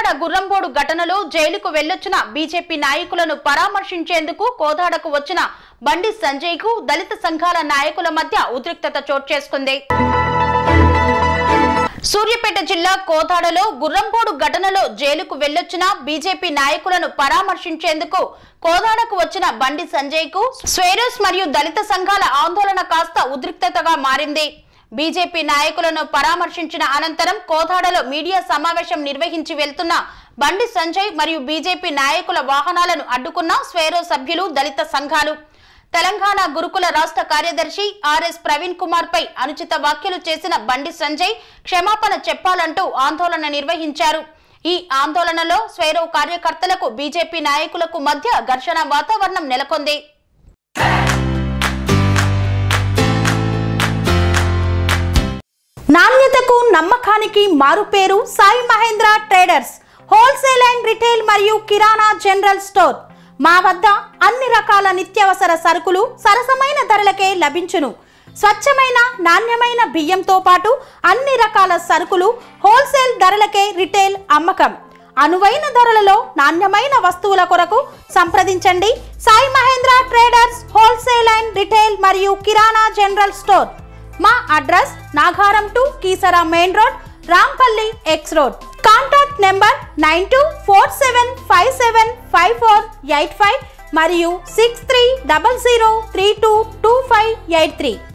గుర్రంబోడు ఘటనలో జైలుకు వెళ్లొచ్చిన బీజేపీ నాయకులను పరామర్శించేందుకు కోదాడకు వచ్చిన బండి సంజయ్ కు దళిత సంఘాల నాయకుల మధ్య ఉద్రిక్తత చోటు చేసుకుంది సూర్యాపేట జిల్లా కోదాడలో గుర్రంపోడు ఘటనలో జైలుకు వెళ్లొచ్చిన బీజేపీ నాయకులను పరామర్శించేందుకు కోదాడకు వచ్చిన బండి సంజయ్ కు స్వేరస్ మరియు దళిత సంఘాల ఆందోళన కాస్త ఉద్రిక్తతగా మారింది బీజేపీ నాయకులను పరామర్శించిన అనంతరం కోదాడలో మీడియా సమావేశం నిర్వహించి వెళ్తున్న బండి సంజయ్ మరియు బీజేపీ నాయకుల వాహనాలను అడ్డుకున్న స్వేరో సభ్యులు దళిత సంఘాలు తెలంగాణ గురుకుల రాష్ట్ర కార్యదర్శి ఆర్ఎస్ ప్రవీణ్ కుమార్ పై అనుచిత వ్యాఖ్యలు చేసిన బండి సంజయ్ క్షమాపణ చెప్పాలంటూ ఆందోళన నిర్వహించారు ఈ ఆందోళనలో స్వేరో కార్యకర్తలకు బీజేపీ నాయకులకు మధ్య ఘర్షణ వాతావరణం నెలకొంది నాణ్యతకు నమ్మకానికి మారుపేరు Sai Mahendra traders wholesale and retail మరియు కిరాణా జనరల్ స్టోర్ మా వద్ద అన్ని రకాల నిత్యావసర సరుకులు సరసమైన ధరలకే లభించును స్వచ్ఛమైన నాణ్యమైన బియ్యంతో పాటు అన్ని రకాల సరుకులు హోల్సేల్ ధరలకే రిటైల్ అమ్మకం అనువైన ధరలలో నాణ్యమైన వస్తువుల కొరకు సంప్రదించండి Sai Mahendra traders wholesale and retail మరియు కిరాణా జనరల్ స్టోర్ మా address Nagaram to Keesara main road Rampally X road contact number nine two four seven five seven five four eight five మరియు six three double zero three two two five eight three